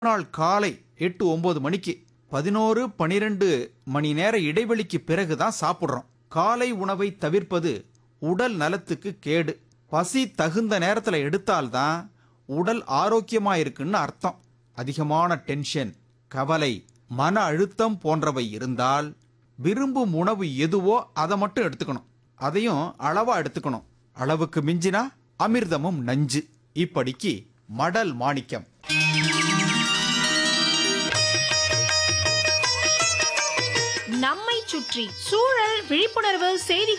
நாள் காலை எட்டு ஒன்பது மணிக்கு பதினோரு பனிரெண்டு மணி நேர இடைவெளிக்கு பிறகு தான் சாப்பிட்றோம் காலை உணவை தவிர்ப்பது உடல் நலத்துக்கு கேடு பசி தகுந்த நேரத்துல எடுத்தால்தான் உடல் ஆரோக்கியமா இருக்குன்னு அர்த்தம் அதிகமான டென்ஷன் கவலை மன அழுத்தம் போன்றவை இருந்தால் விரும்பும் உணவு எதுவோ அதை மட்டும் எடுத்துக்கணும் அதையும் அளவா எடுத்துக்கணும் அளவுக்கு மிஞ்சினா அமிர்தமும் நஞ்சு இப்படிக்கு மடல் மாணிக்கம் நம்மை சுற்றி சூழல் விழிப்புணர்வு செய்திகள்